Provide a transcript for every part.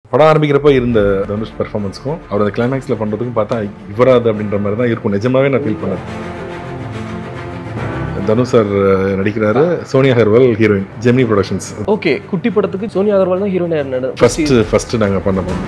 படம் ஆரம்பிக்கிறப்ப இருந்த தனுஷ் பெர்ஃபார்மன்ஸ்க்கும் அவர் அந்த கிளைமேக்ஸில் பண்ணுறதுக்கும் பார்த்தா இவராது அப்படின்ற மாதிரி தான் இருக்கும் நிஜமாவே நான் ஃபீல் பண்ணேன் தனுஷ் சார் நடிக்கிறாரு Sonia Agarwal heroine Gemini productions okay குட்டி படத்துக்கு சோனியா அகர்வால் தான் ஹீரோயின் ஃபர்ஸ்ட் ஃபர்ஸ்ட் நாங்கள் பண்ண போனோம்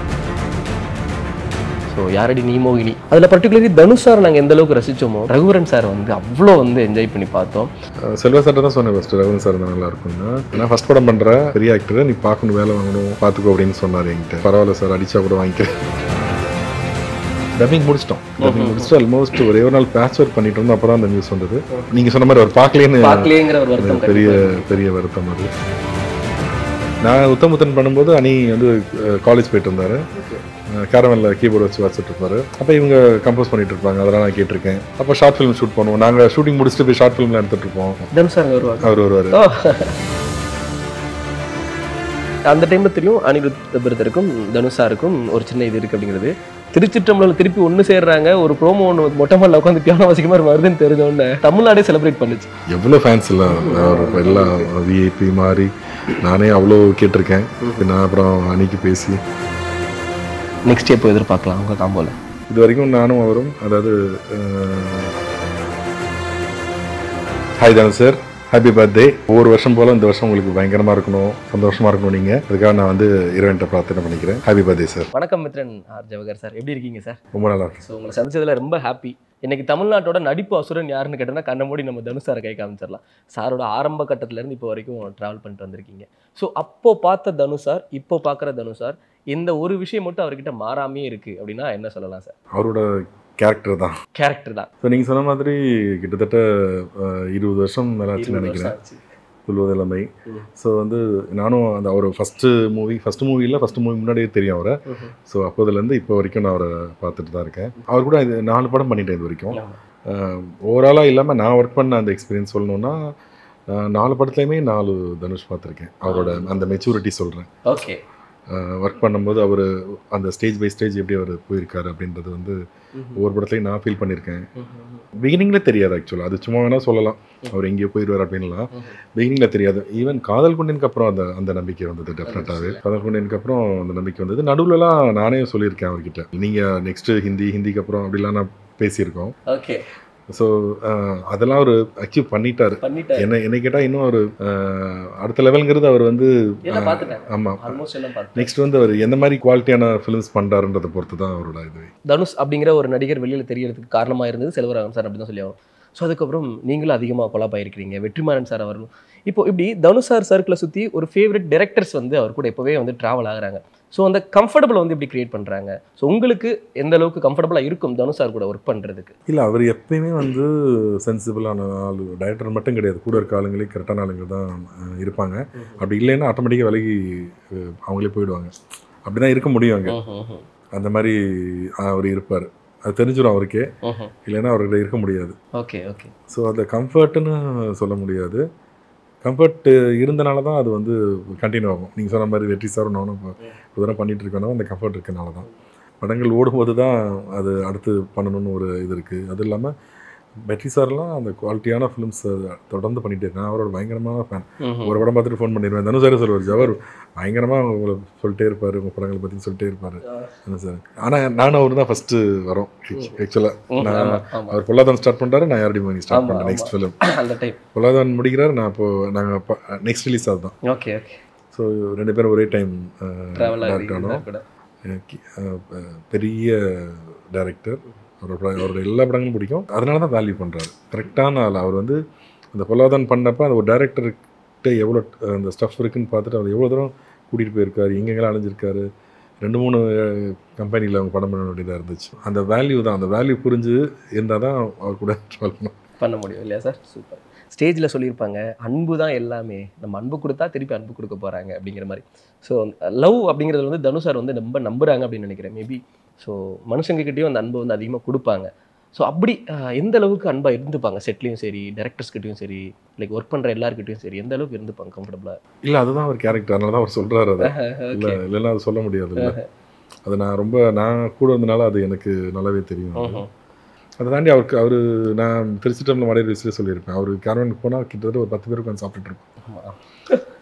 ஸோ யாரடி நீ மோகினி அதில் பர்டிகுலர்லி தனுஷ் சார் நாங்கள் எந்த அளவுக்கு ரசிச்சோமோ ரகுவரன் சார் வந்து அவ்வளோ வந்து என்ஜாய் பண்ணி பார்த்தோம் அஹ் செல்வா சார்ட்ட தான் சொன்னேன் ஃபர்ஸ்ட் ரகுவன் சார் தான் நல்லா இருக்கும்னு நான் ஃபர்ஸ்ட் படம் பண்ற பெரிய ஆக்டர் நீ பார்க்கணும் வேலை வாங்கணும் பார்த்துக்கோ அப்படின்னு சொன்னார் என்கிட்ட பரவாயில்ல சார் அடிச்சா கூட வாங்கிக்கிறேன் டப்பிங் முடிச்சிட்டோம் டப்பிங் முடிச்சுட்டு ஆல்மோஸ்ட் ஒரே ஒரு நாள் பேட்ச் ஒர்க் பண்ணிட்டு இருந்தோம் அப்புறம் அந்த நியூஸ் வந்தது நீங்க சொன்ன மாதிரி அவர் பார்க்கலேன்னு பார்க்கலேங்கிற ஒரு வருத்தம் பெரிய பெரிய வருத்தம் அது நான் உத்தமுத்தன் பண்ணும்போது அனி வந்து காலேஜ் போயிட்டு இருந்தாரு கேரவனில் கீபோர்டு வச்சு வச்சுட்டு இருப்பாரு அப்போ இவங்க கம்போஸ் பண்ணிட்டு இருப்பாங்க அதெல்லாம் நான் கேட்டிருக்கேன் அப்போ ஷார்ட் ஃபிலிம் ஷூட் பண்ணுவோம் நாங்கள் ஷூட்டிங் முடிச்சுட்டு போய் ஷார்ட் ஃபிலிம்லாம் எடுத்துட்டு இருப்போம் தனுஷ் சார் அங்க வருவாங்க அவர் வருவார் ஓ. அந்த டைம்ல தெரியும் அனிருத் பிரதருக்கும் தனுஷ் சாருக்கும் ஒரு சின்ன இது இருக்கு அப்படிங்கிறது திருச்சிற்றம்பலம் திருப்பி ஒன்று சேர்றாங்க ஒரு ப்ரோமோ ஒன்று மொட்டை மாடல உட்காந்து பியானோ வாசிக்க மாதிரி வருதுன்னு தெரிஞ்ச உடனே தமிழ்நாடே செலிப்ரேட் பண்ணுச்சு எவ்வளோ ஃபேன்ஸ் இல்லை அவர் எல்லாம் விஐபி மாதிரி நானே அவ்வளோ கேட்டிருக்கேன் நான் அப்புறம் அன்னைக்கு பேசி நெக்ஸ்ட் எப்போ எதிர்பார்க்கலாம் உங்க காம்போல இது வரைக்கும் நானும் அவரும் அதாவது ஹாய் தானு சார் ஹாப்பி பர்த்டே ஒவ்வொரு வருஷம் போல இந்த வருஷம் உங்களுக்கு பயங்கரமா இருக்கணும் சந்தோஷமா இருக்கணும் நீங்க அதுக்காக நான் வந்து இறைவன்ட்ட பிரார்த்தனை பண்ணிக்கிறேன் ஹாப்பி பர்த்டே சார் வணக்கம் மித்ரன் ஆர் ஜவகர் சார் எப்படி இருக்கீங்க சார் ரொம்ப நல்லா இருக்கு ஸோ உங்களை சந்திச்சதுல ரொம்ப ஹாப்பி இன்னைக்கு தமிழ்நாட்டோட நடிப்பு அசுரன் யாருன்னு கேட்டோம்னா கண்ண மூடி நம்ம தனுஷ் சாரை கை காமிச்சிடலாம் சாரோட ஆரம்ப கட்டத்துல இருந்து இப்போ வரைக்கும் ட்ராவல் பண்ணிட்டு வந்திருக்கீங்க ஸோ அப்போ பார்த்த தனுஷ் சார் இப்போ பார்க்குற தனுஷ் சார் இந்த ஒரு விஷயம் மட்டும் அவர்கிட்ட மாறாமே இருக்கு அப்படின்னா என்ன சொல்லலாம் சார் அவரோட கேரக்டர் தான் கேரக்டர் தான் ஸோ நீங்கள் சொன்ன மாதிரி கிட்டத்தட்ட அஹ், இருபது வருஷம் மேலே ஆச்சுன்னு இருபது நினைக்கிறேன் வருஷம் ஆச்சு. சொல்வது எல்லாமே ம். ஸோ வந்து நானும் அந்த அவர் ஃபஸ்ட்டு மூவி ஃபஸ்ட்டு மூவியில் ஃபஸ்ட்டு மூவி முன்னாடியே தெரியும் அவரை ம்ஹும். ஸோ அப்போதுலேருந்து இப்போ வரைக்கும் நான் அவரை பார்த்துட்டு தான் இருக்கேன் அவர் கூட இது நாலு படம் பண்ணிட்டேன் இது வரைக்கும் ஆமா. ஓவராலாக இல்லாமல் நான் ஒர்க் பண்ண அந்த எக்ஸ்பீரியன்ஸ் சொல்லணும்னா அஹ், நாலு படத்துலையுமே நாலு தனுஷ் பார்த்துருக்கேன் அவரோட அந்த மெச்சூரிட்டி சொல்கிறேன் ஓகே ஒர்க் பண்ணும்போது அவர் அந்த ஸ்டேஜ் பை ஸ்டேஜ் எப்படி அவர் போயிருக்காரு அப்படின்றது வந்து ஒவ்வொரு படத்துலையும் நான் ஃபீல் பண்ணியிருக்கேன் பிகினிங்கில் தெரியாது ஆக்சுவலாக அது சும்மா வேணால் சொல்லலாம் அவர் எங்கேயோ போயிடுவார் அப்படின்லாம் பிகினிங்கில் தெரியாது ஈவன் காதல் குண்டினுக்கு அப்புறம் அந்த அந்த நம்பிக்கை வந்தது டெஃபினட்டாகவே காதல் குண்டினுக்கு அப்புறம் அந்த நம்பிக்கை வந்தது நடுவுலலாம் நானே சொல்லியிருக்கேன் அவர்கிட்ட நீங்கள் நெக்ஸ்ட்டு ஹிந்தி ஹிந்திக்கு அப்புறம் அப்படிலாம் நான் பேசியிருக்கோம் ஓகே ஸோ அதெல்லாம் அவர் அச்சீவ் பண்ணிட்டாரு பண்ணிட்டேன் என்ன என்னை கேட்டால் இன்னும் ஒரு அஹ், அடுத்த லெவலுங்கிறது அவர் வந்து எல்லாம் பார்த்துட்டேன் ஆமாம் ஆல்மோஸ்ட் எல்லாம் பார்த்துட்டேன் நெக்ஸ்ட் வந்து அவர் எந்த மாதிரி குவாலிட்டியான ஃபிலிம்ஸ் பண்ணுறாருன்றதை பொறுத்து தான் அவரோட இது தனுஷ் அப்படிங்கிற ஒரு நடிகர் வெளியில் தெரியறதுக்கு காரணமாக இருந்தது செல்வராகவன் சார் அப்படி தான் சொல்லி ஆகணும் ஸோ அதுக்கப்புறம் நீங்களும் அதிகமாக கொலாப் ஆயிருக்கிறீங்க வெற்றிமாறன் சார் அவரும் இப்போ இப்படி தனுஷ் சார் சர்க்கிளை சுற்றி ஒரு ஃபேவரட் டைரக்டர்ஸ் வந்து அவர் கூட எப்போவே வந்து ட்ராவல் ஆகுறாங்க ஸோ அந்த கம்ஃபர்டபுளை வந்து இப்படி கிரியேட் பண்ணுறாங்க ஸோ உங்களுக்கு எந்த அளவுக்கு கம்ஃபர்டபுளாக இருக்கும் தனுஷ் சார் கூட ஒர்க் பண்ணுறதுக்கு இல்லை அவர் எப்பயுமே வந்து சென்சிபிளான ஆள் டைரக்டர் மட்டும் கிடையாது கூட இருக்க ஆளுங்களே கரெக்டான ஆளுங்க தான் அஹ், இருப்பாங்க அப்படி இல்லைன்னா ஆட்டோமேட்டிக்காக விலகி அஹ், அவங்களே போயிடுவாங்க அப்படி தான் இருக்க முடியும் அங்கே அந்த மாதிரி அவர் இருப்பார் அது தெரிஞ்சிடும் அவருக்கே இல்லைன்னா அவர்கிட்ட இருக்க முடியாது ஓகே ஓகே ஸோ அந்த கம்ஃபர்ட்டுன்னு சொல்ல முடியாது கம்ஃபர்ட் இருந்தனால தான் அது வந்து கண்டினியூ ஆகும் நீங்கள் சொன்ன மாதிரி வெற்றி சாரும் நானும் இப்போ ஒரு தடவை பண்ணிட்டு இருக்கேன்னா அந்த கம்ஃபர்ட் இருக்கனால தான் படங்கள் ஓடும்போது தான் அது அடுத்து பண்ணணும்னு ஒரு இது இருக்குது அது இல்லாமல் வெற்றி சார்லாம் அந்த குவாலிட்டியான ஃபிலிம்ஸ் தொடர்ந்து பண்ணிகிட்டே இருக்கேன் அவரோட பயங்கரமான ஃபேன் ஒரு படம் பார்த்துட்டு ஃபோன் பண்ணிடுவேன் தனுசாரே சொல்லுவார் ஜவர் பயங்கரமாக உங்களை சொல்லிட்டே இருப்பார் உங்கள் படங்களை பற்றி சொல்லிட்டே இருப்பார் சார் ஆனால் நானும் அவர் தான் ஃபஸ்ட்டு வரோம் ஆக்சுவலாக நான் அவர் பொல்லாதான் ஸ்டார்ட் பண்ணுறாரு நான் யாரடி மணி ஸ்டார்ட் ஆமா, பண்ணேன் ஆமா. நெக்ஸ்ட் ஃபிலிம் அந்த டைம் பொல்லாதான் முடிக்கிறார் நான் இப்போ நாங்கள் நெக்ஸ்ட் ரிலீஸ் அதுதான் ஓகே ஓகே ஸோ ரெண்டு பேரும் ஒரே டைம் ட்ராவல் டேரக்ட் ஆனோம் கூட எனக்கு, அஹ், அஹ், பெரிய டைரக்டர் அவரோட படம் அவரோட எல்லா படங்களும் பிடிக்கும் அதனால தான் வேல்யூ பண்ணுறாரு கரெக்டான ஆள் அவர் வந்து அந்த பொல்லாதான் பண்ணப்போ அந்த ஒரு டேரக்டர்கிட்ட எவ்வளோ அஹ், அந்த ஸ்டஃப் இருக்குன்னு பார்த்துட்டு அவர் எவ்வளோ தூரம் கூட்டிகிட்டு போயிருக்காரு எங்கெங்கெல்லாம் அலைஞ்சிருக்காரு ரெண்டு மூணு கம்பெனியில் அவங்க படம் பண்ண வேண்டியதாக இருந்துச்சு அந்த வேல்யூ தான் அந்த வேல்யூ புரிஞ்சு இருந்தால் தான் அவர் கூட ட்ராவல் பண்ண பண்ண முடியும் இல்லையா சார் சூப்பர் ஸ்டேஜில் சொல்லியிருப்பாங்க அன்பு தான் எல்லாமே நம்ம அன்பு கொடுத்தா திருப்பி அன்பு கொடுக்க போகிறாங்க அப்படிங்கிற மாதிரி ஸோ லவ் அப்படிங்கிறது வந்து தனு சார் வந்து ரொம்ப நம்புறாங்க அப்படின்னு நினைக்கிறேன் மேபி ஸோ மனுஷங்ககிட்டயும் அந்த அன்பை வந்து அதிகமாக கொடுப்பாங்க ஸோ அப்படி அஹ், எந்த அளவுக்கு அன்பாக இருந்துப்பாங்க செட்லேயும் சரி டேரக்டர்ஸ்கிட்டையும் சரி லைக் ஒர்க் பண்ணுற எல்லாருக்கிட்டையும் சரி எந்த அளவுக்கு இருந்துப்பாங்க கம்ஃபர்டபுளாக இல்லை அதுதான் அவர் கேரக்டர் அதனால தான் அவர் சொல்கிறாரு அதை இல்லை ஓகே இல்லைன்னா அது சொல்ல முடியாது இல்லை அது நான் ரொம்ப நான் கூட இருந்தனால அது எனக்கு நல்லாவே தெரியும் அது. அதை தாண்டி அவருக்கு அவர் நான் திருச்சிட்டமில் மடையர் வயசுலேயே சொல்லியிருப்பேன் அவர் கேரவனுக்கு போனால் கிட்டத்தட்ட ஒரு பத்து பேர் உட்காந்து சாப்பிட்டுட்டு இருப்போம்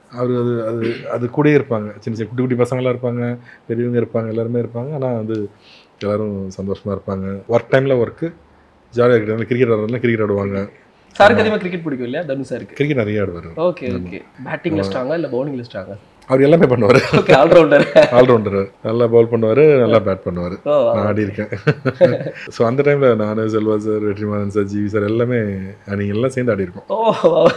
அவர் அது அது அது கூடயே இருப்பாங்க சின்ன சின்ன குட்டி குட்டி பசங்களாம் இருப்பாங்க பெரியவங்க இருப்பாங்க எல்லாருமே இருப்பாங்க ஆனால் வந்து எல்லாரும் சந்தோஷமாக இருப்பாங்க ஒர்க் டைமில் ஒர்க்கு ஜாலியாக இருக்கிறாங்க கிரிக்கெட் ஆடுறதுல கிரிக்கெட் ஆடுவாங்க சாருக்கு அதிகமாக கிரிக்கெட் பிடிக்கும் இல்லையா தனுஷ் சாருக்கு கிரிக்கெட் நிறைய ஆடுவார் ஓகே ஓகே பேட்டிங்ல ஸ்ட்ராங்கா இல்ல பவுலிங்ல ஸ்ட்ராங்கா அவர் எல்லாமே பண்ணுவார் ஓகே ஆல்ரவுண்டர் ஆல்ரவுண்டர் நல்லா பவுல் பண்ணுவார் நல்லா பேட் பண்ணுவார் ஓ நான் ஆடி இருக்கேன் ஸோ அந்த டைமில் நான் Selva sir Vetrimaaran sir G V sir எல்லாமே நீங்கள் எல்லாம் சேர்ந்து ஆடி இருக்கோம் ஓ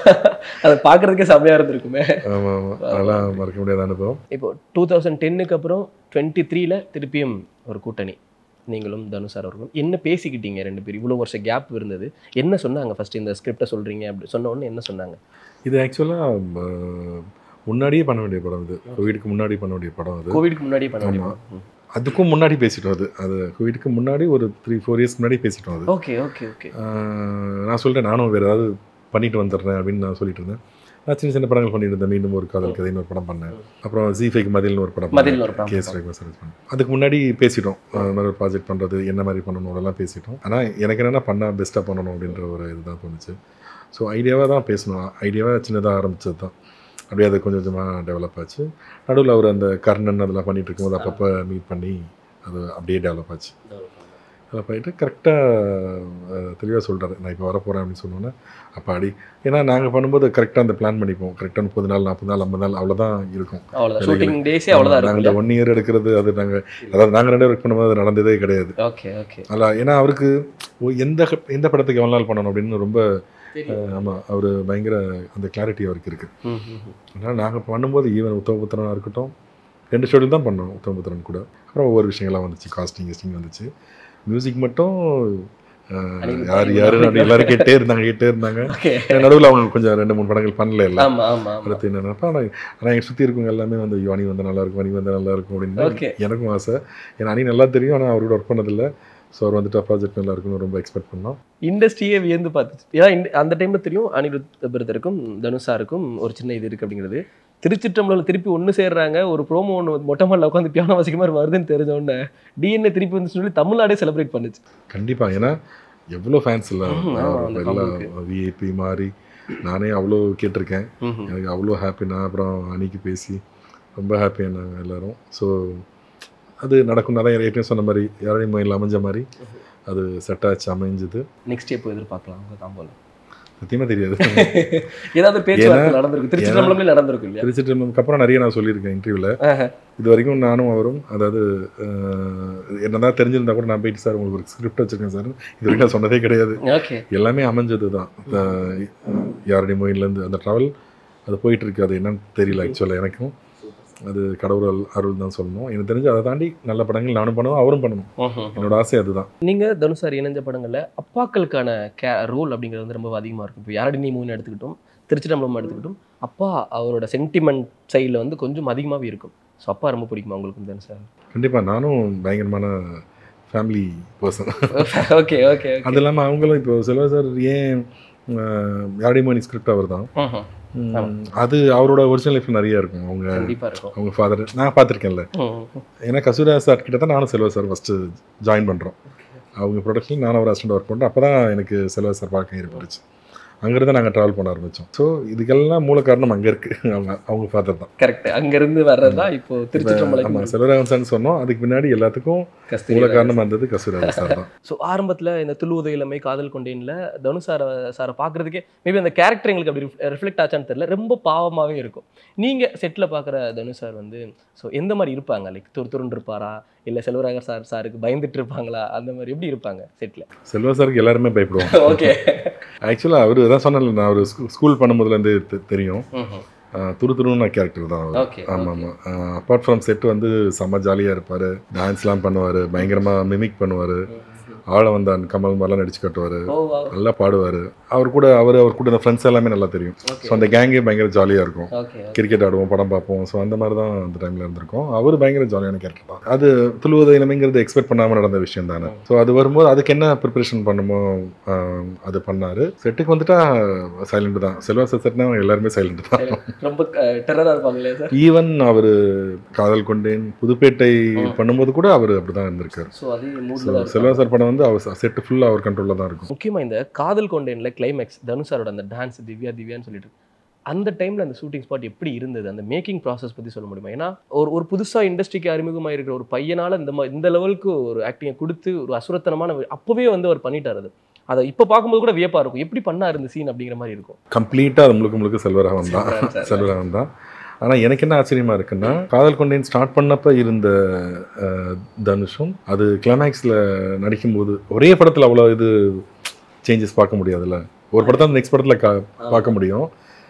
அது பார்க்கறதுக்கே செம்மையா இருந்திருக்குமே ஆமாம் ஆமாம் அதெல்லாம் மறக்க முடியாத அனுபவம் இப்போ டூ தௌசண்ட் டென்னுக்கு அப்புறம் டுவெண்ட்டி த்ரீல திருப்பியும் ஒரு கூட்டணி நீங்களும் தனுஷ் சார் அவர்களும் என்ன பேசிக்கிட்டீங்க ரெண்டு பேரும் இவ்வளோ வருஷம் கேப் இருந்தது என்ன சொன்னாங்க ஃபர்ஸ்ட் இந்த ஸ்கிரிப்டை சொல்றீங்க அப்படி சொன்ன உடனே என்ன சொன்னாங்க இது ஆக்சுவலாக முன்னாடியே பண்ண வேண்டிய படம் இது கோவிடுக்கு முன்னாடி பண்ண வேண்டிய படம் அது கோவிட்க்கு முன்னாடி பண்ண ஆமா. முடியுமா அதுக்கும் முன்னாடி பேசிட்டோம் அது அது கோவிடுக்கு முன்னாடி ஒரு த்ரீ ஃபோர் இயர்ஸ் முன்னாடி பேசிட்டோம் அது ஓகே ஓகே ஓகே ஆஹ் நான் சொல்லிட்டேன் நானும் வேறு ஏதாவது பண்ணிட்டு வந்துடுறேன் அப்படின்னு நான் சொல்லிட்டு இருந்தேன் நான் சின்ன சின்ன படங்கள் பண்ணிட்டு இருந்தேன் மீண்டும் ஒரு காதல் கதைன்னு ஒரு படம் பண்ணேன் அப்புறம் ஜி ஃபைக்கு மதில்னு ஒரு படம் மதில்னு ஒரு படம் கேஸ் ரேக்மா சர்வீஸ் பண்ணேன் அதுக்கு முன்னாடி பேசிட்டோம் அந்த மாதிரி ஒரு ப்ராஜெக்ட் பண்ணுறது என்ன மாதிரி பண்ணணும் அதெல்லாம் பேசிட்டோம் ஆனால் எனக்கு என்னென்னா பண்ணால் பெஸ்ட்டாக பண்ணணும் அப்படின்ற ஒரு இதுதான் தோணுச்சு ஸோ ஐடியாவாக தான் பேசணும் ஐடியாவாக சின்னதாக ஆரம்பிச்சது தான் அப்படியே அது கொஞ்சம் கொஞ்சமாக டெவலப் ஆச்சு நடுவில் அவர் அந்த கர்ணன் அதெல்லாம் பண்ணிட்டு இருக்கும்போது அப்பப்போ மீட் பண்ணி அது அப்படியே டெவலப் ஆச்சு டெவலப் ஆகிட்டு கரெக்டாக தெளிவாக சொல்கிறாரு நான் இப்போ வரப்போகிறேன் அப்படின்னு சொன்னோன்னே அப்போ அடி ஏன்னா நாங்கள் பண்ணும்போது கரெக்டாக அந்த பிளான் பண்ணிப்போம் கரெக்டாக முப்பது நாள் நாற்பது நாள் ஐம்பது நாள் அவ்வளோதான் இருக்கும் அவ்வளோதான் ஷூட்டிங் டேஸே அவ்வளோதான் நாங்கள் இருக்கும் இந்த ஒன் இயர் எடுக்கிறது அது நாங்கள் அதாவது நாங்கள் ரெண்டு ஒர்க் பண்ணும்போது அது நடந்ததே கிடையாது ஓகே ஓகே அதில் ஏன்னா அவருக்கு ஓ, எந்த க- எந்த படத்துக்கு எவ்வளோ நாள் பண்ணணும் அப்படின்னு ரொம்ப ஆமாம் அவர் பயங்கர அந்த கிளாரிட்டி அவருக்கு இருக்குது ம் ம் ம். அதனால் நாங்கள் பண்ணும்போது ஈவன் உத்தமபுத்திரனாக இருக்கட்டும் ரெண்டு ஷெடியூல் தான் பண்ணோம் உத்தமபுத்திரன் கூட அப்புறம் ஒவ்வொரு விஷயங்கள்லாம் வந்துச்சு காஸ்டிங் கிஸ்டிங் வந்துச்சு மியூசிக் மட்டும் ஆஹ், அனிருத் யார் பாரதி யார் அப்படி எல்லாரும் கேட்டே இருந்தாங்க கேட்டே இருந்தாங்க ஓகே நடுவில் அவங்க கொஞ்சம் ரெண்டு மூணு படங்கள் பண்ணல இல்லை ஆமா ஆமா ஆமா அடுத்து என்னென்னப்பா ஆனால் ஆனால் எங்கள் சுற்றி இருக்கவங்க எல்லாமே வந்து ஐயோ அணி வந்து நல்லா இருக்கும் அணி வந்து நல்லா இருக்கும் அப்படின்னு Okay. எனக்கும் ஆசை ஏன்னா அணி நல்லா தெரியும் ஆனால் அவரோட ஒர்க் பண்ணதில்லை ஸோ அவர் வந்துட்டு ப்ராஜெக்ட் நல்லா இருக்கும்னு ரொம்ப எக்ஸ்பெக்ட் பண்ணோம் இண்டஸ்ட்ரியே வியந்து பார்த்துச்சு ஏன்னா இந்த- அந்த டைம்ல தெரியும் அனிருத் பிரதருக்கும் தனுஷாருக்கும் ஒரு சின்ன இது இருக்கு அப்படிங்கிறது திருச்சிற்றம்பலம் திருப்பி ஒன்று சேர்றாங்க ஒரு ப்ரோமோ ஒன்று மொட்டை மாடல உட்காந்து பியானோ வாசிக்க மாதிரி வருதுன்னு தெரிஞ்ச உடனே டிஎன்ஏ திருப்பி வந்து சொல்லி தமிழ்நாடே செலிப்ரேட் பண்ணுச்சு கண்டிப்பாக ஏன்னா எவ்வளோ ஃபேன்ஸ் இல்லை ம், ஆமா, அந்த எல்லாம் combo விஐபி மாதிரி நானே அவ்வளோ கேட்டிருக்கேன் எனக்கு அவ்வளோ ஹாப்பி நான் அப்புறம் அன்னைக்கு பேசி ரொம்ப ஹாப்பியாக நாங்கள் எல்லாரும் ஸோ அது நடக்கும் தான் ஏற்கனவே சொன்ன மாதிரி யாரையும் மயில் அமைஞ்ச மாதிரி அது செட் ஆச்சு அமைஞ்சது நெக்ஸ்ட் எப்போ எதிர்பார்க்கலாம் உங்க தாம்போலம் சத்தியமாக தெரியாது ஏதாவது பேச்சுவார்த்தை நடந்திருக்கு திருச்சிற்றம்பலமே நடந்திருக்கும் இல்லையா திருச்சிட்டு அப்புறம் நிறைய நான் சொல்லியிருக்கேன் இன்டர்வியூவில் ஆஹா. இது வரைக்கும் நானும் அவரும் அதாவது அஹ், என்னதான் தெரிஞ்சிருந்தா கூட நான் போயிட்டு சார் உங்களுக்கு ஒரு ஸ்கிரிப்ட் வச்சிருக்கேன் சார் இது வரைக்கும் நான் சொன்னதே கிடையாது ஓகே எல்லாமே அமைஞ்சது தான் யாருடைய மொயிலேருந்து அந்த ட்ராவல் அது போயிட்டு இருக்கு அது என்னன்னு தெரியல ஆக்சுவலாக எனக்கும் அது கடவுள் அருள் அருள் தான் சொல்லணும் எனக்கு தெரிஞ்சு அதை தாண்டி நல்ல படங்கள் நானும் பண்ணுவோம் அவரும் பண்ணணும் என்னோட ஆசை அதுதான் நீங்க தனுஷார் இணைஞ்ச படங்கள்ல அப்பாக்களுக்கான கே ரோல் அப்படிங்கிறது வந்து ரொம்ப அதிகமா இருக்கும் இப்போ யாரடி நீ மூணு எடுத்துக்கிட்டோம் திருச்சிட்டம்பலம் எடுத்துக்கிட்டோம் அப்பா அவரோட சென்டிமெண்ட் சைடில் வந்து கொஞ்சம் அதிகமாகவே இருக்கும் ஸோ அப்பா ரொம்ப பிடிக்குமா உங்களுக்கு தனுஷார் கண்டிப்பாக நானும் பயங்கரமான ஃபேமிலி பர்சன் ஓகே ஓகே அது இல்லாமல் அவங்களும் இப்போ செல்வா சார் ஏன் யாருடைய மணி ஸ்கிரிப்ட் அவர் தான் அது அவரோட ஒரிஜினல் லைஃப் நிறைய இருக்கும் அவங்க கண்டிப்பா இருக்கும் அவங்க ஃபாதர் நான் பார்த்துருக்கேன்ல ம். ஏன்னா கசூரா சார் கிட்ட தான் நானும் செல்வா சார் ஃபஸ்ட்டு ஜாயின் பண்ணுறோம் அவங்க ப்ரொடக்ஷன் நானும் ஒரு அசிஸ்டன்ட் ஒர்க் பண்ணுறோம் அப்போ தான் எனக்கு செல்வா சார் பார்க்க ஏற்பட்டுச்சு அங்கேருந்து நாங்கள் ட்ராவல் பண்ண ஆரம்பித்தோம் ஸோ இதுக்கெல்லாம் மூல காரணம் அங்கே இருக்குது அவங்க அவங்க ஃபாதர் தான் கரெக்ட் அங்கிருந்து வர்றது தான் இப்போ திருச்சிற்றம்பலம் ஆமாம் செல்வராகவன் சார்னு சொன்னோம் அதுக்கு பின்னாடி எல்லாத்துக்கும் மூல கஸ்தூரி காரணமாக இருந்தது கசூரா சார் தான் ஸோ ஆரம்பத்தில் இந்த துள்ளுவத இளமை காதல் கொண்டேன்ல தனுஷ் சாரை சாரை பார்க்குறதுக்கே மேபி அந்த கேரக்டர் எங்களுக்கு அப்படி ரிஃப்ளெக்ட் ஆச்சான்னு தெரியல ரொம்ப பாவமாகவே இருக்கும் நீங்கள் செட்டில் பார்க்குற தனுஷ் சார் வந்து ஸோ எந்த மாதிரி இருப்பாங்க லைக் துரு துருன்னு இருப்பாரா இல்லை செல்வராகர் சார் சாருக்கு பயந்துட்டு இருப்பாங்களா அந்த மாதிரி எப்படி இருப்பாங்க செட்டில் செல்வா சாருக்கு எல்லாருமே பயப்படுவோம் ஓகே ஆக்சுவலாக அவர் தான் சொன்னல நான் அவர் ஸ்கூல் பண்ணும்போதுலேருந்து தெ- தெரியும் ஆஹ் துரு துருன்னு கேரக்டர் தான் அவர் ஓகே ஆமாம் ஆமாம் அப்பார்ட் ஃப்ரம் செட் வந்து செம்ம ஜாலியாக இருப்பார் டான்ஸ்லாம் பண்ணுவார் பயங்கரமாக மிமிக் பண்ணுவார் ஆழ வந்தான் கமல் மாதிரிலாம் நடிச்சு காட்டுவார் ஓ வா நல்லா பாடுவார் அவர் கூட அவர் அவர் கூட ஃப்ரெண்ட்ஸ் எல்லாமே நல்லா தெரியும் ஓகே ஸோ அந்த கேங்கே பயங்கர ஜாலியாக இருக்கும் ஓகே கிரிக்கெட் ஆடுவோம் படம் பார்ப்போம் ஸோ அந்த மாதிரி தான் அந்த டைமில் இருந்திருக்கும் அவர் பயங்கர ஜாலியான கேரக்டர் தான் அது துளுவத இனமைங்கிறது எக்ஸ்பெக்ட் பண்ணாமல் நடந்த விஷயம் தானே ஸோ அது வரும்போது அதுக்கு என்ன ப்ரிப்பரேஷன் பண்ணுமோ ஆஹ், அது பண்ணார் செட்டுக்கு வந்துட்டா சைலண்ட் தான் செல்வா செட்னா எல்லாருமே சைலண்ட் தான் ரொம்ப டெரராக இருப்பாங்களே சார் ஈவன் அவர் காதல் கொண்டேன் புதுப்பேட்டை பண்ணும்போது கூட அவர் அப்படிதான் இருந்திருக்காரு ஸோ அதே So, மூடில் தான் செல்வா சார் படம் வந்து அவர் செட்டு ஃபுல்லாக அவர் கண்ட்ரோலில் தான் இருக்கும் முக்கியமாக இந்த காதல் கொண்டேன்ல கிளைமேக்ஸ் தனுஷாரோட அந்த டான்ஸ் திவ்யா திவ்யான்னு சொல்லிட்டு அந்த டைமில் அந்த ஷூட்டிங் ஸ்பாட் எப்படி இருந்தது அந்த மேக்கிங் ப்ராசஸ் பற்றி சொல்ல முடியுமா ஏன்னா ஒரு ஒரு புதுசாக இண்டஸ்ட்ரிக்கு அறிமுகமாக இருக்கிற ஒரு பையனால் இந்த மா இந்த லெவலுக்கு ஒரு ஆக்டிங்கை கொடுத்து ஒரு அசுரத்தனமான அப்போவே வந்து அவர் பண்ணிட்டார் அது அதை இப்போ பார்க்கும்போது கூட வியப்பாக இருக்கும் எப்படி பண்ணார் இந்த சீன் அப்படிங்கிற மாதிரி இருக்கும் கம்ப்ளீட்டாக அது முழுக்க முழுக்க செல்வராகவன் தான் செல்வராகவன் sir. செல்வராகவன் தான் ஆனால் எனக்கு என்ன ஆச்சரியமா இருக்குன்னா காதல் கொண்டேன் ஸ்டார்ட் பண்ணப்ப இருந்த அஹ், தனுஷும் அது கிளைமேக்ஸில் நடிக்கும்போது ஒரே படத்தில் அவ்வளோ இது சேஞ்சஸ் பார்க்க முடியாதுல்ல ஒரு படத்தை அந்த நெக்ஸ்ட் படத்தில் கா பார்க்க முடியும்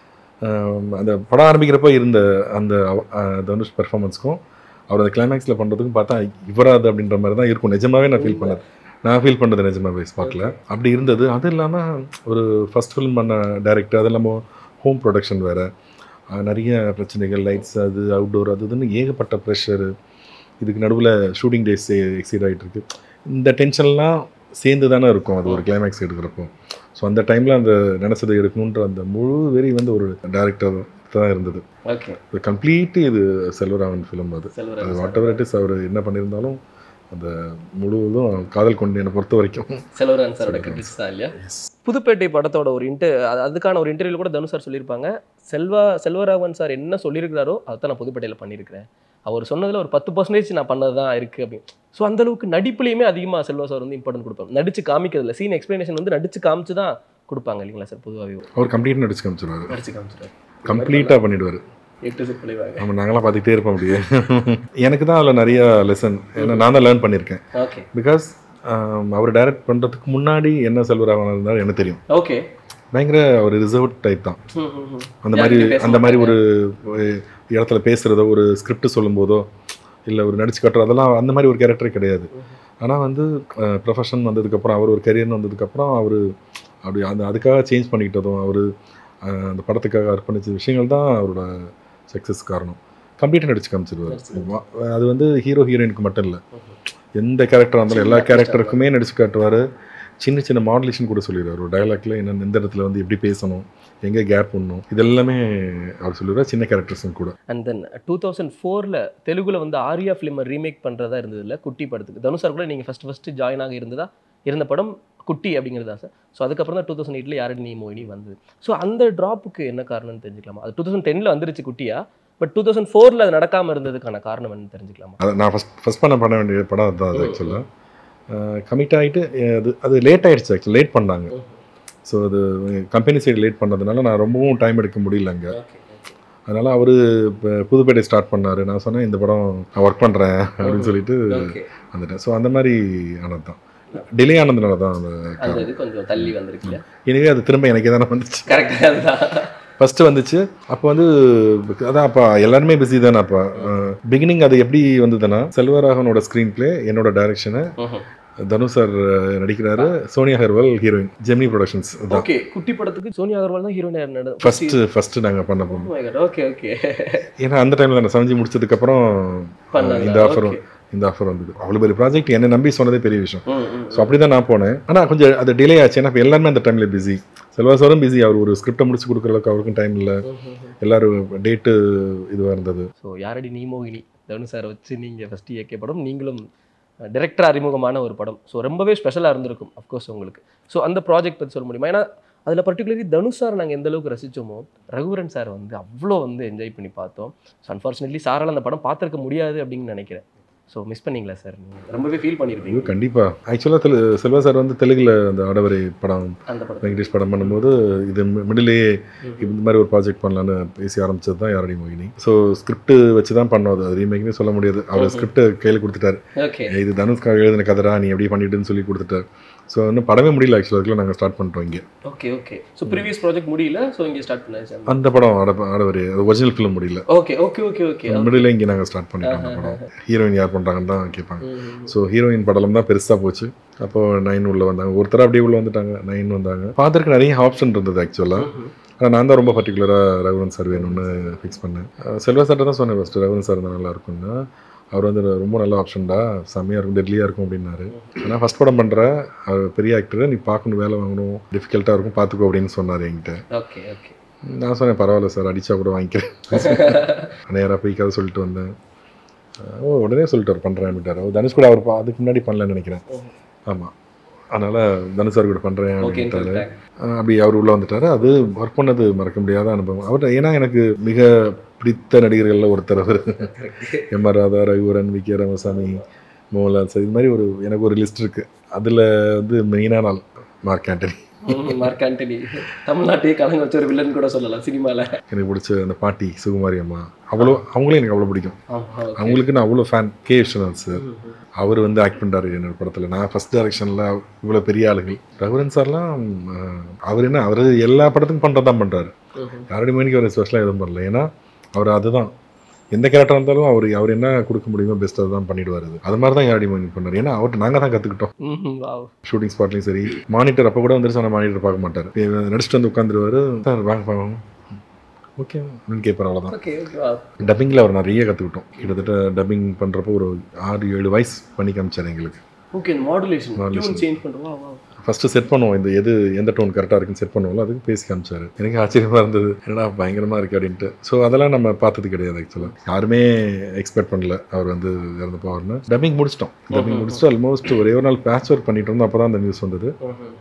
அஹ், அந்த படம் ஆரம்பிக்கிறப்ப இருந்த அந்த அவ- அஹ், தனுஷ் பெர்ஃபார்மன்ஸ்க்கும் அவர் அந்த கிளைமேக்ஸில் பண்ணுறதுக்கும் பார்த்தா இவராது அப்படின்ற மாதிரி தான் இருக்கும் நிஜமாவே நான் ஃபீல் பண்ணது நான் ஃபீல் பண்ணது நிஜமாவே ஸ்பாட்டில் அப்படி இருந்தது அது இல்லாமல் ஒரு ஃபர்ஸ்ட் ஃபிலிம் பண்ண டைரக்டர் அது இல்லாமல் ஹோம் ப்ரொடக்ஷன் வேறு நிறைய பிரச்சனைகள் லைட்ஸ் அது அவுட்டோர் அது இதுன்னு ஏகப்பட்ட ப்ரெஷரு இதுக்கு நடுவில் ஷூட்டிங் டேஸ் எக்ஸீட் ஆகிட்டு இருக்கு இந்த டென்ஷன்லாம் சேர்ந்து தானே இருக்கும் அது ஒரு கிளைமேக்ஸ் எடுக்கிறப்போ ஸோ அந்த டைமில் அந்த நினச்சதை எடுக்கணுன்ற அந்த முழு வெறி வந்து ஒரு டேரக்டர் தான் இருந்தது ஓகே கம்ப்ளீட் இது செல்வராமன் ஃபிலிம் அது அது Selvaraj whatever it is அவர் என்ன பண்ணியிருந்தாலும் அந்த முழுவதும் காதல் கொண்டு என்னை பொறுத்த வரைக்கும் செல்வராஜ் சாரோட கிரெடிட்ஸ் தான் இல்லையா புதுப்பேட்டை படத்தோட ஒரு இன்டர் அதுக்கான ஒரு இன்டர்வியூல கூட தனுஷ் சார் சொல்லியிருப்பாங்க செல்வா செல்வராகவன் சார் என்ன சொல்லியிருக்கிறாரோ அதை நான் புதுப்பேட்டையில் பண்ணியிருக்கிறேன் அவர் சொன்னதில் ஒரு பத்து பர்சன்டேஜ் நான் பண்ணது தான் இருக்குது அப்படின்னு ஸோ அந்த அளவுக்கு நடிப்புலையுமே அதிகமாக செல்வா சார் வந்து இம்பார்ட்டன்ட் கொடுப்பாங்க நடிச்சு காமிக்கிறதுல சீன் எக்ஸ்பிளனேஷன் வந்து நடிச்சு காமிச்சு தான் கொடுப்பாங்க இல்லைங்களா சார் பொதுவாகவே அவர் கம்ப்ளீட் நடிச்சு காமிச்சிருவாரு நடிச்சு காமிச்சிருவாரு கம்ப்ளீட்டாக பண்ணிடுவார் எட்டு செட் பண்ணிடுவாங்க நம்ம நாங்களாம் பார்த்துக்கிட்டே இருப்போம் அப்படியே எனக்கு தான் அதில் நிறைய லெசன் ஏன்னா நான் தான் லேர்ன் பண்ணியிருக்கேன் ஓகே பிகாஸ் அவர் டைரக்ட் பண்ணுறதுக்கு முன்னாடி என்ன செல்வராகவன் இருந்தாலும் எனக்கு தெரியும் ஓகே பயங்கர ஒரு ரிசர்வ் டைப் தான் அந்த மாதிரி அந்த மாதிரி ஒரு ஒரு இடத்துல பேசுகிறதோ ஒரு ஸ்கிரிப்ட் சொல்லும்போதோ இல்லை ஒரு நடிச்சு காட்டுறதோ அதெல்லாம் அந்த மாதிரி ஒரு கேரக்டரே கிடையாது ஆனால் வந்து ப்ரொஃபஷன் வந்ததுக்கப்புறம் அவர் ஒரு கரியர்னு வந்ததுக்கப்புறம் அவர் அப்படி அந்த அதுக்காக சேஞ்ச் பண்ணிக்கிட்டதும் அவர் அந்த படத்துக்காக அர்ப்பணிச்ச விஷயங்கள் தான் அவரோட சக்ஸஸ் காரணம் கம்ப்ளீட்டாக நடிச்சு காமிச்சிருவார் அது வந்து ஹீரோ ஹீரோயினுக்கு மட்டும் இல்லை எந்த கேரக்டராக இருந்தாலும் எல்லா கேரக்டருக்குமே நடிச்சு காட்டுவார் சின்ன சின்ன மாடுலேஷன் கூட சொல்லிடுவார் ஒரு டயலாக்ல என்ன எந்த இடத்துல வந்து எப்படி பேசணும் எங்கே கேப் பண்ணணும் இதெல்லாமே அவர் சொல்லிடுவார் சின்ன கேரக்டர்ஸும் கூட அண்ட் தென் டூ தௌசண்ட் ஃபோரில் தெலுங்குல வந்து ஆர்யா ஃபிலிமை ரீமேக் பண்ணுறதா இருந்ததுல குட்டி படத்துக்கு தனுஷ் சார் கூட நீங்கள் ஃபஸ்ட் ஃபஸ்ட்டு ஜாயின் ஆக இருந்ததா இருந்த படம் குட்டி அப்படிங்கிறதா சார் ஸோ அதுக்கப்புறம் தான் டூ தௌசண்ட் எயிட்டில் யாரடி நீ மோயினி வந்தது ஸோ அந்த ட்ராப்புக்கு என்ன காரணம்னு தெரிஞ்சுக்கலாமா அது டூ தௌசண்ட் டெனில் வந்துருச்சு குட்டியா பட் டூ தௌசண்ட் ஃபோரில் அது நடக்காமல் இருந்ததுக்கான காரணம் என்னன்னு தெரிஞ்சுக்கலாமா அதை நான் ஃபஸ்ட் ஃபஸ்ட் பண்ண பண்ண வேண்டிய படம் அதுதான் அது ஆக்சுவலாக கமிட் ஆகிட்டு அது அது லேட் ஆகிடுச்சு ஆக்சுவலி லேட் பண்ணாங்க ஸோ அது கம்பெனி சைடு லேட் பண்ணதுனால நான் ரொம்பவும் டைம் எடுக்க முடியல அங்கே அதனால் அவர் புதுப்பேட்டை ஸ்டார்ட் பண்ணார் நான் சொன்னேன் இந்த படம் நான் ஒர்க் பண்ணுறேன் அப்படின்னு சொல்லிட்டு ஓகே வந்துட்டேன் ஸோ அந்த மாதிரி ஆனது தான் டிலே ஆனதுனால தான் அந்த அந்த இது கொஞ்சம் தள்ளி வந்திருக்குல்ல எனவே அது திரும்ப எனக்கே தானே வந்துச்சு கரெக்டாக அதுதான் ஃபஸ்ட்டு வந்துச்சு அப்போ வந்து அதான் அப்போ எல்லாருமே பிஸி தானே அப்போ பிகினிங் அது எப்படி வந்ததுன்னா செல்வராகவனோட ஸ்க்ரீன் ப்ளே என்னோட டைரக்ஷனு தனுஷ் சார் நடிக்கிறாரு Sonia Agarwal heroine Gemini productions தான் ஓகே குட்டி படத்துக்கு சோனியா அகர்வால் தான் ஹீரோயின் நட ஃபஸ்ட்டு ஃபஸ்ட்டு நாங்கள் பண்ண போனோம் ஓகே ஓகே ஏன்னா அந்த டைமில் நான் சமைஞ்சு முடிச்சதுக்கப்புறம் பண்ணாங்க, இந்த ஆஃபரும் okay. இந்த ஆஃபர் வந்தது அவ்வளோ பெரிய ப்ராஜெக்ட் என்னை நம்பி சொன்னதே பெரிய விஷயம் ம் ம் ஸோ அப்படி தான் நான் போனேன் ஆனால் கொஞ்சம் அது டிலே ஆச்சு ஏன்னா இப்போ எல்லாருமே அந்த டைமில் பிஸி செல்வா சாரும் பிஸி அவர் ஒரு ஸ்கிரிப்டை முடிச்சு கொடுக்குற அளவுக்கு அவருக்கும் டைம் இல்லை எல்லாரும் டேட்டு இதுவாக இருந்தது ஸோ யாரடி நீ மோகினி தனு சாரை வச்சு நீங்கள் ஃபஸ்ட்டு இயக்கிய படம் நீங்களும் டிரெக்டர் அறிமுகமான ஒரு படம் ஸோ ரொம்பவே ஸ்பெஷலாக இருந்திருக்கும் அஃப்கோர்ஸ் உங்களுக்கு ஸோ அந்த ப்ராஜெக்ட் பற்றி சொல்ல முடியுமா ஏன்னா அதில் பர்டிகுலர்லி தனுஷ் சார் நாங்கள் எந்த அளவுக்கு ரசித்தோமோ ரகுவரன் சார் வந்து அவ்வளோ வந்து என்ஜாய் பண்ணி பார்த்தோம் ஸோ அன்ஃபார்ச்சுனேட்லி சாரால் அந்த படம் பார்த்துருக்க முடியாது அப்படின்னு நினைக்கிறேன் ஸோ மிஸ் பண்ணீங்களா சார் ரொம்பவே ஃபீல் பண்ணியிருப்பீங்க ஐயோ கண்டிப்பாக ஆக்சுவலாக தெலு செல்வா சார் வந்து தெலுங்கில் அந்த ஆடவரை படம் அந்த படம் வெங்கடேஷ் படம் பண்ணும்போது இது மிடிலேயே இந்த மாதிரி ஒரு ப்ராஜெக்ட் பண்ணலான்னு பேசி ஆரம்பிச்சது தான் யாரடி மோகினி ஸோ ஸ்கிரிப்ட் வச்சு தான் பண்ணோம் அது ரீமேக்னே சொல்ல முடியாது அவர் ஸ்கிரிப்ட் கையில் கொடுத்துட்டாரு ஓகே இது தனுஷ்காக எழுதின கதரா நீ எப்படி பண்ணிட்டுன்னு சொல்லி கொடுத்துட்டார் ஸோ இன்னும் படமே முடியல ஆக்சுவலாக அதுக்குள்ள நாங்கள் ஸ்டார்ட் பண்ணிட்டோம் இங்கே okay okay so previous project முடியல ஸோ இங்கே ஸ்டார்ட் பண்ணாச்சு அந்த படம் ஆட ஆடவர் அது ஒரிஜினல் ஃபிலிம் முடியல okay okay okay okay middle இங்கே நாங்கள் ஸ்டார்ட் பண்ணிட்டோம் அந்த படம் ஹீரோயின் யார் பண்ணுறாங்கன்னு தான் கேட்பாங்க ஸோ ஹீரோயின் படலம் தான் பெருசாக போச்சு அப்போ நைன் உள்ள வந்தாங்க ஒருத்தர் அப்படியே உள்ள வந்துட்டாங்க நைன் வந்தாங்க ஃபாதருக்கு நிறைய ஆப்ஷன் இருந்தது ஆக்சுவலாக ஆனால் நான் தான் ரொம்ப பர்டிகுலராக ரகுவன் சார் வேணும்னு ஃபிக்ஸ் பண்ணேன் அஹ் செல்வா சார்ட்ட தான் சொன்னேன் ஃபஸ்ட்டு ரகுவன் சார் தான் நல்லா இருக்கும்னு அவர் வந்து ரொம்ப நல்ல ஆப்ஷன்டா செம்மையாக இருக்கும் டெட்லியாக இருக்கும் அப்படின்னாரு ஆனால் ஃபஸ்ட் படம் பண்ணுற அவர் பெரிய ஆக்டர் நீ பார்க்கணும் வேலை வாங்கணும் டிஃபிகல்ட்டாக இருக்கும் பார்த்துக்கோ அப்படின்னு சொன்னார் என்கிட்ட ஓகே ஓகே நான் சொன்னேன் பரவாயில்ல சார் அடித்தா கூட வாங்கிக்கிறேன் நேராக போய் கதை சொல்லிட்டு வந்தேன் ஓ உடனே சொல்லிட்டார் பண்ணுறேன் அப்படின்ட்டார் அவர் தனுஷ் கூட அவர் பா- அதுக்கு முன்னாடி பண்ணலன்னு நினைக்கிறேன் ஆமாம் அதனால் தனுஷார் கூட பண்ணுறேன் ஓகேன்னு அப்படின்ட்டாரு சொல்லிட்டாங்க அஹ் அப்படி அவர் உள்ளே வந்துட்டாரு அது ஒர்க் பண்ணது மறக்க முடியாத அனுபவம் அவர் ஏன்னா எனக்கு மிக பிடித்த நடிகர்களில் ஒருத்தர் அவர் M R Radha Raghuvaran V K Ramasamy Mohanlal sir இது மாதிரி ஒரு எனக்கு ஒரு லிஸ்ட் இருக்குது அதில் வந்து மெயினான ஆள் மார்க் ஆண்டனி ம், மார்க் ஆண்டனி தமிழ்நாட்டையே கலங்க வச்ச ஒரு வில்லன் கூட சொல்லலாம் சினிமால எனக்கு பிடிச்ச அந்த பாட்டி சுகுமாரி அம்மா அவ்வளோ அவங்களும் எனக்கு அவ்வளோ பிடிக்கும் ஆமா okay. அவங்களுக்கு நான் அவ்வளோ ஃபேன் கே விஸ்வநாத் சார் அவர் வந்து ஆக்ட் பண்ணுறாரு என்னோட படத்தில் நான் ஃபர்ஸ்ட் டைரக்ஷனில் இவ்வளோ பெரிய ஆளுகள் ரகுவரன் சார்லாம் அஹ், அவர் என்ன அவர் எல்லா படத்துக்கும் பண்ணுறது தான் பண்ணுறாரு ம்ஹும். யாருடைய மணிக்கு அவர் ஸ்பெஷலாக எதுவும் பண்ணல ஏன்னா அவர் அதுதான் எந்த கேரக்டர் இருந்தாலும் அவர் அவர் என்ன கொடுக்க முடியுமோ பெஸ்ட் தான் பண்ணிடுவார் அது அது மாதிரி தான் யாருடைய மணி பண்ணார் ஏன்னா அவர்கிட்ட நாங்கள் தான் கற்றுக்கிட்டோம் ம்ஹும். wow. ஷூட்டிங் ஸ்பாட்லையும் சரி மானிட்டர் அப்போ கூட வந்துருச்சு ஆனால் மானிட்டர் பார்க்க மாட்டார் நடிச்சுட்டு வந்து உட்காந்துருவாரு சார் வாங்க வாங்க ஓகே அப்படின்னு கேட்பார் அவ்வளோதான் Okay, okay, wow. டப்பிங்கில் அவர் நிறைய கற்றுக்கிட்டோம் கிட்டத்தட்ட டப்பிங் பண்ணுறப்போ ஒரு ஆறு ஏழு வயசு பண்ணி காமிச்சார் எங்களுக்கு Okay, இந்த modulation, Modulation. tune change பண்றது. Wow, wow. ஃபஸ்ட்டு செட் பண்ணுவோம் இந்த எது எந்த டோன் கரெக்டாக இருக்குன்னு செட் பண்ணுவோம்ல அதுக்கு பேசி காமிச்சாரு எனக்கு ஆச்சரியமாக இருந்தது என்னடா பயங்கரமாக இருக்கு அப்படின்ட்டு ஸோ அதெல்லாம் நம்ம பார்த்தது கிடையாது ஆக்சுவலாக யாருமே எக்ஸ்பெக்ட் பண்ணல அவர் வந்து இறந்து போவார்னு டப்பிங் முடிச்சிட்டோம் டப்பிங் முடிச்சுட்டு ஆல்மோஸ்ட் ஒரே ஒரு நாள் பேட்ச் ஒர்க் பண்ணிட்டு இருந்தோம் அப்போ தான் அந்த நியூஸ் வந்தது ம்ஹும்.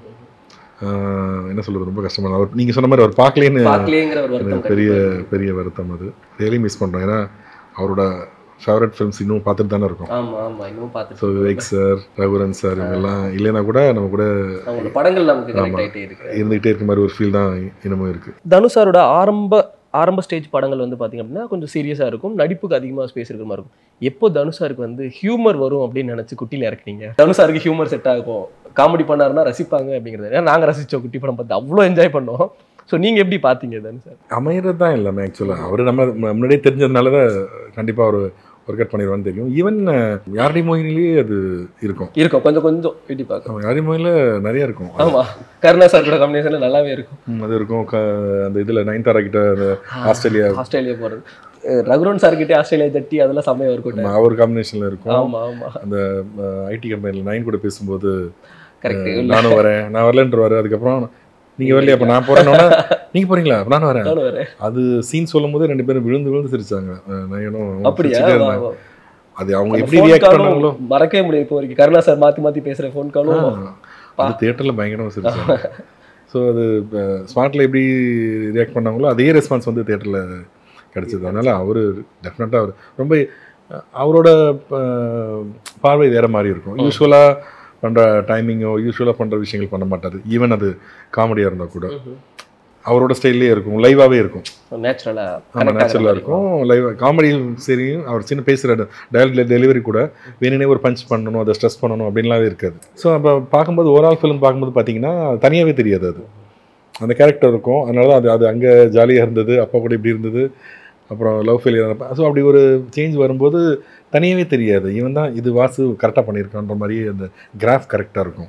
ஆஹ் என்ன சொல்கிறது ரொம்ப கஷ்டமாக அவர் நீங்கள் சொன்ன மாதிரி அவர் பார்க்கலேன்னு பார்க்கலையேங்கிற ஒரு வருத்தம் எனக்கு பெரிய பெரிய வருத்தம் அது ரியலி மிஸ் பண்ணுறோம் ஏன்னா அவரோட ஃபேவரட் ஃபிலிம்ஸ் இன்னும் பார்த்துட்டு தானே இருக்கோம் ஆமா ஆமா இன்னும் ஸோ பார்த்துட்டு விவேக் சார் ரகுவரன் சார் இவங்கெல்லாம் இல்லைன்னா கூட நம்ம கூட அவங்களோட படங்கள் நமக்கு கனெக்ட் ஆமா. ஆயிட்டே இருக்கு இருந்துகிட்டே இருக்க மாதிரி ஒரு ஃபீல் தான் இன்னமும் இருக்குது தனுஷாரோட ஆரம்ப ஆரம்ப ஸ்டேஜ் படங்கள் வந்து பார்த்தீங்க அப்படின்னா கொஞ்சம் சீரியஸாக இருக்கும் நடிப்புக்கு அதிகமாக ஸ்பேஸ் இருக்கிற மாதிரி இருக்கும் எப்போ தனுஷாருக்கு வந்து ஹியூமர் வரும் அப்படின்னு நினச்சி குட்டியில் இறக்குனீங்க தனுஷாருக்கு ஹியூமர் செட் ஆகும் காமெடி பண்ணாருன்னா ரசிப்பாங்க அப்படிங்கிறது ஏன்னா நாங்கள் ரசித்தோம் குட்டி படம் பார்த்து அவ்வளோ என்ஜாய் பண்ணோம் ஸோ நீங்கள் எப்படி பார்த்தீங்க தனுஷார் அமைகிறது தான் எல்லாமே ஆக்சுவலாக அவர் நம்ம முன்னாடியே தெரிஞ்சதுனால தான் கண்டிப்பாக அவர் ஒர்க் அவுட் பண்ணிடுவான்னு தெரியும் ஈவன் யாரடி மோகினிலேயே அது இருக்கும் இருக்கும் கொஞ்சம் கொஞ்சம் எட்டி பார்க்க நம்ம யாரடி மோகினில் நிறைய இருக்கும் ஆமா கருணா சார் கூட காம்பினேஷனில் நல்லாவே இருக்கும் ம், அது இருக்கும் க- அந்த இதில் நைன்தாரா கிட்ட அந்த ஆஸ்திரேலியா ஆஸ்திரேலியா போகிறது ரகுரன் சார் கிட்டே ஆஸ்திரேலியா தட்டி அதெல்லாம் செம்மையாக இருக்கும் அவர் காம்பினேஷனில் இருக்கும் ஆமா ஆமா அந்த ஐடி கம்பெனியில் நைன் கூட பேசும்போது கரெக்ட் அஹ், நானும் வரேன் நான் வரலன்றவாரு அதுக்கப்புறம் நீங்கள் வரலையா அப்போ நான் போகிறேன்னா நீங்கள் போகிறீங்களா அப்போ நானும் வரேன் நானும் வரேன் அது சீன் சொல்லும் போது ரெண்டு பேரும் விழுந்து விழுந்து சிரிச்சாங்க அஹ், நயனும் அப்படியா சிரிச்சுட்டே வா, இருந்தாங்க. வா. அது அவங்க அந்த எப்படி phone ரியாக்ட் call-உம் பண்ணாங்களோ மறக்கவே முடியாது இப்போ வரைக்கும் கருணா சார் மாத்தி மாத்தி பேசுற ஃபோன் காலும் அது தியேட்டரில் பயங்கரமாக சிரிச்சாங்க ஸோ அது ஸ்மார்ட்டில் எப்படி ரியாக்ட் பண்ணாங்களோ அதே ரெஸ்பான்ஸ் வந்து தியேட்டரில் கிடச்சிது அதனால் அவர் டெஃபினட்டாக அவர் ரொம்ப அஹ், அவரோட அஹ், பார்வை வேறு மாதிரி இருக்கும் யூஸ்வலாக பண்ணுற டைமிங்கோ யூஸ்வலாக பண்ணுற விஷயங்கள் பண்ண மாட்டார் ஈவன் அது காமெடியாக இருந்தால் கூட அவரோட ஸ்டைல்லே இருக்கும் லைவாகவே இருக்கும் நேச்சுரலா ஆமாம் நேச்சுரலாக இருக்கும் லைவ் காமெடி சரியும் அவர் சின்ன பேசுகிற டயல் டெலிவரி கூட வேணுனே ஒரு பஞ்ச் பண்ணணும் அதை ஸ்ட்ரெஸ் பண்ணணும் அப்படின்லாம் இருக்காது ஸோ அப்போ பார்க்கும்போது ஓவரால் ஃபிலிம் பார்க்கும்போது பார்த்தீங்கன்னா தனியாகவே தெரியாது அது அந்த கேரக்டர் இருக்கும் அதனால தான் அது அது அங்கே ஜாலியாக இருந்தது அப்பா கூட இப்படி இருந்தது அப்புறம் லவ் ஃபெயிலியர் ஸோ அப்படி ஒரு சேஞ்ச் வரும்போது தனியாகவே தெரியாது இவன் தான் இது வாசு கரெக்டாக பண்ணியிருக்கான்ற மாதிரி அந்த கிராஃப் கரெக்டாக இருக்கும்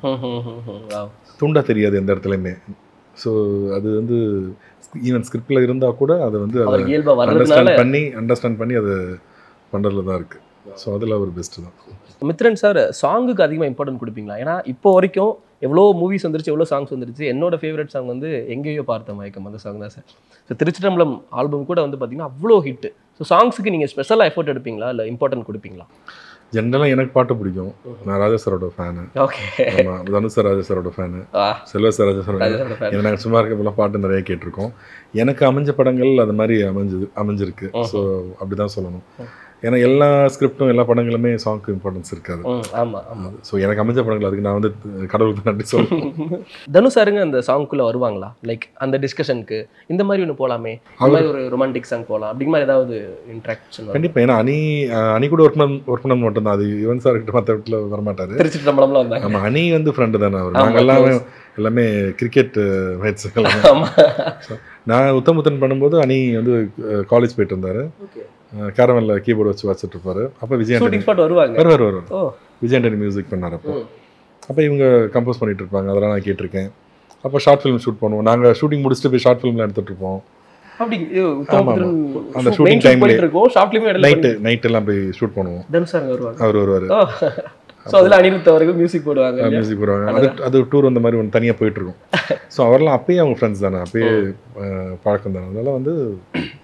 துண்டா தெரியாது எந்த இடத்துலையுமே ஸோ அது வந்து ஈவன் ஸ்கிரிப்டில் இருந்தால் கூட அதை வந்து அதை அவர் இயல்பா வர்றதுனால அண்டர்ஸ்டாண்ட் பண்ணி அண்டர்ஸ்டாண்ட் பண்ணி அதை பண்ணுறதுல தான் இருக்குது ஸோ அதில் ஒரு பெஸ்ட்டு தான் மித்ரன் சார் சாங்குக்கு அதிகமாக இம்பார்ட்டன்ட் கொடுப்பீங்களா ஏன்னா இப்போ வரைக்கும் எவ்வளோ மூவிஸ் வந்துருச்சு எவ்வளோ சாங்ஸ் வந்துருச்சு என்னோட ஃபேவரட் சாங் வந்து எங்கேயோ பார்த்த மயக்கம் அந்த சாங் தான் சார் ஸோ திருச்சிட்டம்பலம் ஆல்பம் கூட வந்து பார்த்தீங்கன்னா அவ்வளோ ஹிட் ஸோ சாங்ஸுக்கு நீங்கள் ஸ்பெஷலாக எஃபோர்ட் எடுப்பீங்களா இல்லை இம்பார்ட்டன்ட் கொடுப்பீங்களா ஜென்ரலாக எனக்கு பாட்டு பிடிக்கும் நான் ராஜா சாரோட ஃபேனு ஓகே ஆமாம் தனுஷ் சார் ராஜா சாரோட ஃபேனு ஆ செல்வ சார் ராஜா சார் ராஜேஷோட fan. ஏன்னா நாங்கள் சும்மா இருக்கப்பெல்லாம் பாட்டு நிறைய கேட்டிருக்கோம் எனக்கு அமைஞ்ச படங்கள் அது மாதிரி அமைஞ்சது அமைஞ்சிருக்கு ஸோ அப்படி தான் சொல்லணும் ஏன்னா எல்லா ஸ்கிரிப்டும் எல்லா படங்களுமே சாங்க்கு இம்பார்ட்டன்ஸ் இருக்காது ம் ஆமாம் ஆமாம் ஸோ எனக்கு அமைஞ்ச படங்கள் அதுக்கு நான் வந்து கடவுளுக்கு நன்றி சொல்லணும் தனுஷ் சாருங்க அந்த சாங்க்குள்ளே வருவாங்களா லைக் அந்த டிஸ்கஷனுக்கு இந்த மாதிரி ஒன்று போகலாமே இந்த மாதிரி ஒரு ரொமான்டிக் சாங் போகலாம் அப்படிங்கிற மாதிரி ஏதாவது இன்ட்ராக்ஷன் கண்டிப்பாக ஏன்னா அணி அஹ், அணி கூட ஒர்க் பண்ண ஒர்க் பண்ண மட்டும்தான் அது யுவன் சார் கிட்ட மற்ற வீட்டில் வரமாட்டாரு திருச்சிட்டம்பலம்லாம் வந்தாங்க ஆமாம் அணி வந்து ஃப்ரெண்டு தானே அவர் ஆமா, நாங்கள் எல்லாமே close. எல்லாமே கிரிக்கெட் மேட்ச் எல்லாமே ஆமாம் நான் உத்தமுத்தன் பண்ணும்போது அணி வந்து காலேஜ் போயிட்டு இருந்தார் ஓகே கேரவனில் கீபோர்டு வச்சு வச்சுட்டு இருப்பாரு அப்போ விஜய் ஆண்டனி ஷூட்டிங் ஸ்பாட் வருவாங்க வருவார் வருவார் ஓ விஜய் ஆண்டனி மியூசிக் பண்ணார் அப்போ ம். அப்போ இவங்க கம்போஸ் பண்ணிட்டு இருப்பாங்க அதெல்லாம் நான் கேட்டிருக்கேன் அப்போ ஷார்ட் ஃபிலிம் ஷூட் பண்ணுவோம் நாங்கள் ஷூட்டிங் முடிச்சுட்டு போய் ஷார்ட் ஃபிலிம்லாம் எடுத்துட்டு இருப்போம் அப்படி ஆமா, ஆமா. அந்த shooting time போயிட்டு இருக்கோம் ஷார்ட்லயுமே நைட்டு நைட் எல்லாம் போய் ஷூட் பண்ணுவோம் தனுஷ் சார் வருவாங்க அவர் வருவார் ஓ ஸோ அதில் அனிருத் அவர்கள் மியூசிக் போடுவாங்க இல்லையா? மியூசிக் போடுவாங்க அது அது டூர் வந்த மாதிரி ஒன்று தனியாக போயிட்டு இருக்கும் ஸோ அவரெல்லாம் அப்பயே அவங்க ஃப்ரெண்ட்ஸ் தானே அப்பயே அஹ், பழக்கம் தானே அதனால வந்து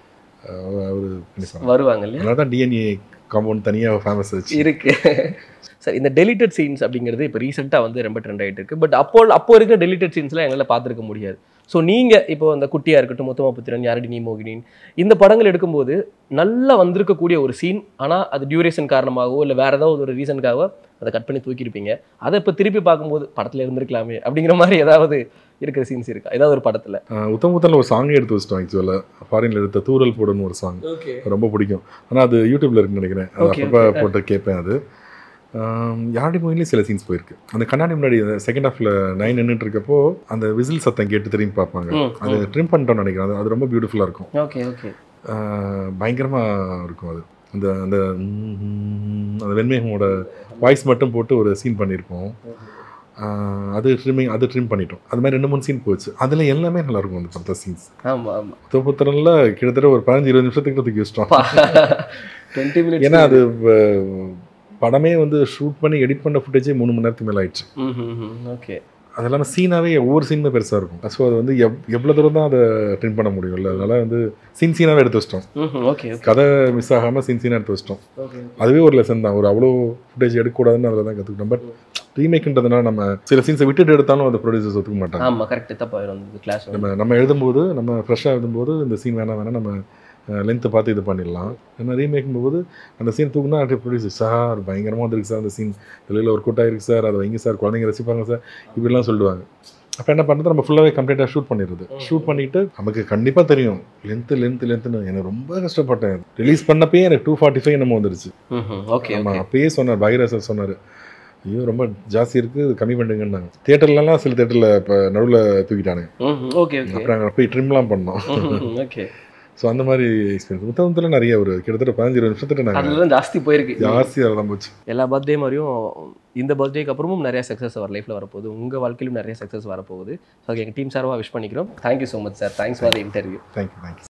அவர் பண்ணிப்பாங்க வருவாங்க இல்லையா அதனால தான் டிஎன்ஏ காம்பவுண்ட் தனியாக ஃபேமஸ் ஆச்சு இருக்கு சார் இந்த டெலிட்டட் சீன்ஸ் அப்படிங்கிறது இப்போ ரீசெண்டாக வந்து ரொம்ப ட்ரெண்ட் ஆகிட்டு இருக்கு பட் அப்போ அப்போ இருக்கிற டெலிட்டட் சீன்ஸ்லாம் எங்களால் பார்த்துருக்க முடியாது ஸோ நீங்கள் இப்போ அந்த குட்டியாக இருக்கட்டும் மொத்தமாக புத்திரன் யாரடி நீ மோகினின் இந்த படங்கள் எடுக்கும்போது நல்லா வந்திருக்கக்கூடிய ஒரு சீன் ஆனால் அது டியூரேஷன் காரணமாகவோ இல்லை வேறு ஏதாவது ஒரு ரீசனுக்காகவோ அதை கட் பண்ணி தூக்கியிருப்பீங்க அதை இப்போ திருப்பி பார்க்கும்போது படத்தில் இருந்திருக்கலாமே அப்படிங்கிற மாதிரி ஏதாவது இருக்கிற சீன்ஸ் இருக்கா ஏதாவது ஒரு படத்தில் உத்தம் உத்தனில் ஒரு சாங்கே எடுத்து வச்சிட்டோம் ஆக்சுவலாக ஃபாரினில் எடுத்த தூரல் போடணும் ஒரு சாங் ஓகே ரொம்ப பிடிக்கும் ஆனால் அது யூடியூப்ல இருக்குன்னு நினைக்கிறேன் அது Okay, அப்பப்போ okay. போட்டு கேட்பேன் அது யாடி மூவிலையும் சில சீன்ஸ் போயிருக்கு அந்த கண்ணாடி முன்னாடி செகண்ட் ஹாஃப்ல நைன் நின்றுட்டு இருக்கப்போ அந்த விசில் சத்தம் கேட்டு திரும்பி பார்ப்பாங்க ம், அது ட்ரிம் பண்ணிட்டோம்னு நினைக்கிறேன் அது- அது ரொம்ப பியூட்டிஃபுல்லாக இருக்கும் ஓகே ஓகே ஆஹ் பயங்கரமா இருக்கும் அது அந்த அந்த ம்ம் அந்த வெண்மேகமோட வாய்ஸ் மட்டும் போட்டு ஒரு சீன் பண்ணியிருப்போம் ஆஹ் அது ட்ரிம்மிங் அது ட்ரிம் பண்ணிட்டோம் அது மாதிரி ரெண்டு மூணு சீன் போச்சு அதில் எல்லாமே நல்லா இருக்கும் அந்த படத்த சீன்ஸ் ஆமாம் ஆமாம் புத்தபுத்திரனில் கிட்டத்தட்ட ஒரு பதினஞ்சு இருபது நிமிஷத்துக்கு தூக்கி வச்சிட்டோம் டுவெண்ட்டி மினிட்ஸ் ஏன்னா அது வ- படமே வந்து ஷூட் பண்ணி எடிட் பண்ண ஃபுட்டேஜே மூணு மணி நேரத்துக்கு மேலே ஆயிடுச்சு ஓகே அது இல்லாமல் சீனாவே ஒவ்வொரு சீனுமே பெருசாக இருக்கும் ஸோ அது வந்து எவ் எவ்வளோ தூரம் தான் அதை ட்ரிம் பண்ண முடியும்ல அதனால வந்து சீன் சீனாவே எடுத்து வச்சிட்டோம் ஓகே கதை மிஸ் ஆகாமல் சீன் சீனாக எடுத்து வச்சிட்டோம் ஓகே அதுவே ஒரு லெசன் தான் ஒரு அவ்வளோ ஃபுட்டேஜ் எடுக்கக்கூடாதுன்னு அதில் தான் கற்றுக்கிட்டோம் பட் ரீமேக்ன்றதுனால நம்ம சில சீன்ஸை விட்டுட்டு எடுத்தாலும் அந்த ப்ரொடியூசர்ஸ் ஒத்துக்க மாட்டாங்க ஆமாம் கரெக்ட் தப்பாயிரும் அந்த கிளாஸ் நம்ம நம்ம எழுதும்போது நம்ம ஃப்ரெஷ்ஷாக எழுதும்போது இந்த சீன் வேணாம் வேணாம் நம்ம லென்த்தை பார்த்து இது பண்ணிடலாம் ஏன்னா ரீமேக்கும் போது அந்த சீன் தூக்குனா அப்படியே ப்ரொடியூசர் சார் பயங்கரமாக வந்துருக்கு சார் அந்த சீன் வெளியில் ஒரு கூட்டாயிருக்கு சார் அதை வைங்க சார் குழந்தைங்க ரசிப்பாங்க சார் இப்படிலாம் சொல்லுவாங்க அப்போ என்ன பண்ணுறது நம்ம ஃபுல்லாகவே கம்ப்ளீட்டாக ஷூட் பண்ணிடுறது ஷூட் பண்ணிவிட்டு நமக்கு கண்டிப்பாக தெரியும் லென்த்து லென்த்து லென்த்துன்னு எனக்கு ரொம்ப கஷ்டப்பட்டேன் ரிலீஸ் பண்ணப்பயே எனக்கு டூ ஃபார்ட்டி ஃபைவ் நம்ம வந்துருச்சு ஓகே ஆமா ஓகே அப்பயே சொன்னார் பாகிரா சார் சொன்னார் ஐயோ ரொம்ப ஜாஸ்தி இருக்குது இது கம்மி பண்ணுங்கன்னாங்க தேட்டர்லலாம் சில தேட்டரில் இப்போ நடுவில் தூக்கிட்டானுங்க ஓகே ஓகே அப்புறம் அங்கே போய் ட்ரிம்லாம் பண்ணோம் ஓகே ஸோ அந்த மாதிரி எக்ஸ்பீரியன்ஸ் முத்தமத்தில் நிறைய ஒரு கிட்டத்தட்ட பதினஞ்சு இருபது நிமிஷத்துல நாங்கள் அதுல தான் ஜாஸ்தி போயிருக்கு ஜாஸ்தி அதில் தான் போச்சு எல்லா பர்த்டே மாதிரியும் இந்த பர்த்டேக்கு அப்புறமும் நிறைய சக்ஸஸ் அவர் லைஃப்பில் வரப்போகுது உங்கள் வாழ்க்கையிலும் நிறைய சக்ஸஸ் வரப்போகுது ஸோ எங்கள் டீம் சார்பாக விஷ் பண்ணிக்கிறோம் thank you so much sir thanks for the interview thank you thank you